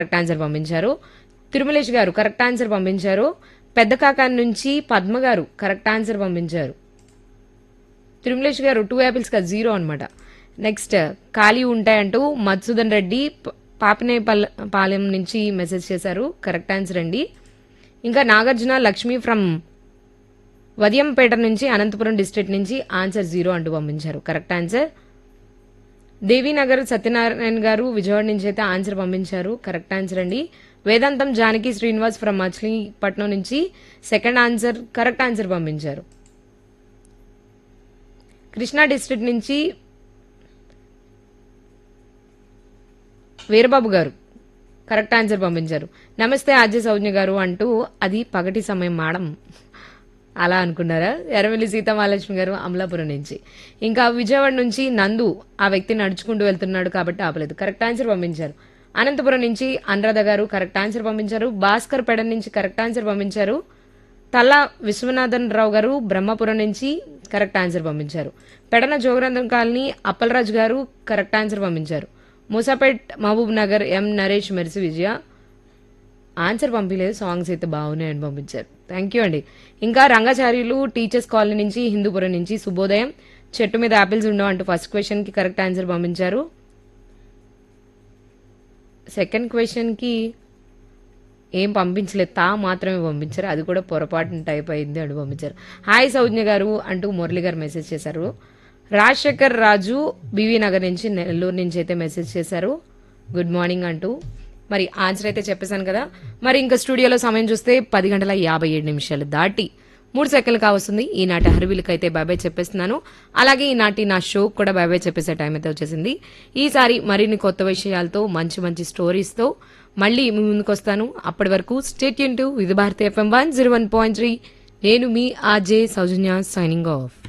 correct answer పంపించారు తిరుమలేష్ గారు correct answer పంపించారు పెద్ద కాకాని నుంచి పద్మ గారు కరెక్ట్ ఆన్సర్ పంపించారు తిరుమలేష్ గారు టూ యాపిల్స్ కదా జీరో అనమాట నెక్స్ట్ ఖాళీ ఉంటాయంటూ మధుసూదన్ రెడ్డి ప- పాపినేపల్ పాలెం నుంచి మెసేజ్ చేశారు కరెక్ట్ ఆన్సర్ అండి ఇంకా నాగార్జున లక్ష్మి ఫ్రమ్ వదియంపేట నుంచి అనంతపురం డిస్ట్రిక్ట్ నుంచి ఆన్సర్ జీరో అంటూ పంపించారు కరెక్ట్ ఆన్సర్ దేవీనగర్ సత్యనారాయణ గారు విజయవాడ నుంచి అయితే ఆన్సర్ పంపించారు కరెక్ట్ ఆన్సర్ అండి వేదాంతం జానకి శ్రీనివాస్ ఫ్రమ్ మచిలీపట్నం నుంచి సెకండ్ ఆన్సర్ కరెక్ట్ ఆన్సర్ పంపించారు కృష్ణా డిస్ట్రిక్ట్ నుంచి వీరబాబు గారు కరెక్ట్ ఆన్సర్ పంపించారు నమస్తే ఆద్య సౌజ్ఞ గారు అంటూ అది పగటి సమయం మాడం అలా అనుకున్నారా ఎర్రవెల్లి సీతామహాలక్ష్మి గారు అమలాపురం నుంచి ఇంకా విజయవాడ నుంచి నందు ఆ వ్యక్తి నడుచుకుంటూ వెళ్తున్నాడు కాబట్టి ఆపలేదు కరెక్ట్ ఆన్సర్ పంపించారు అనంతపురం నుంచి అనురాధ గారు కరెక్ట్ ఆన్సర్ పంపించారు భాస్కర్ పెడ నుంచి కరెక్ట్ ఆన్సర్ పంపించారు తల్లా విశ్వనాథన్ రావు గారు బ్రహ్మపురం నుంచి కరెక్ట్ ఆన్సర్ పంపించారు పెడన జోగరంధం కాలనీ అప్పలరాజు గారు కరెక్ట్ ఆన్సర్ పంపించారు Musapet Mahabub Nagar M Naresh Mercy Vijaya answer పంపించలేదు సాంగ్స్ అయితే బాగున్నాయని పంపించారు థ్యాంక్ యూ అండి ఇంకా రంగాచార్యులు టీచర్స్ కాలనీ నుంచి హిందూపురం నుంచి శుభోదయం చెట్టు మీద యాపిల్స్ ఉండవు అంటూ ఫస్ట్ క్వశ్చన్ కి కరెక్ట్ ఆన్సర్ పంపించారు సెకండ్ క్వశ్చన్ కి ఏం పంపించలేదు తా మాత్రమే పంపించారు అది కూడా పొరపాటున టైప్ అయింది అని పంపించారు హాయ్ సౌజ్ఞ గారు అంటూ మురళి గారు మెసేజ్ చేశారు రాజశేఖర్ రాజు బీవీ నగర్ నుంచి నెల్లూరు నుంచి అయితే మెసేజ్ చేశారు గుడ్ మార్నింగ్ అంటూ మరి ఆన్సర్ అయితే చెప్పేశాను కదా మరి ఇంకా స్టూడియోలో సమయం చూస్తే పది గంటల యాభై ఏడు నిమిషాలు దాటి మూడు సెకండ్లు కావస్తుంది ఈనాటి హరివిలకు అయితే బాబాయ్ చెప్పేస్తున్నాను అలాగే ఈనాటి నా షో కూడా బాబాయ్ చెప్పేసే టైం అయితే వచ్చేసింది ఈసారి మరిన్ని కొత్త విషయాలతో మంచి మంచి స్టోరీస్తో మళ్ళీ మీ ముందుకు వస్తాను అప్పటి వరకు స్టేట్ యూన్ to Vividh Bharati FM one zero one point three నేను మీ ఆర్జే సౌజన్య సైనింగ్ ఆఫ్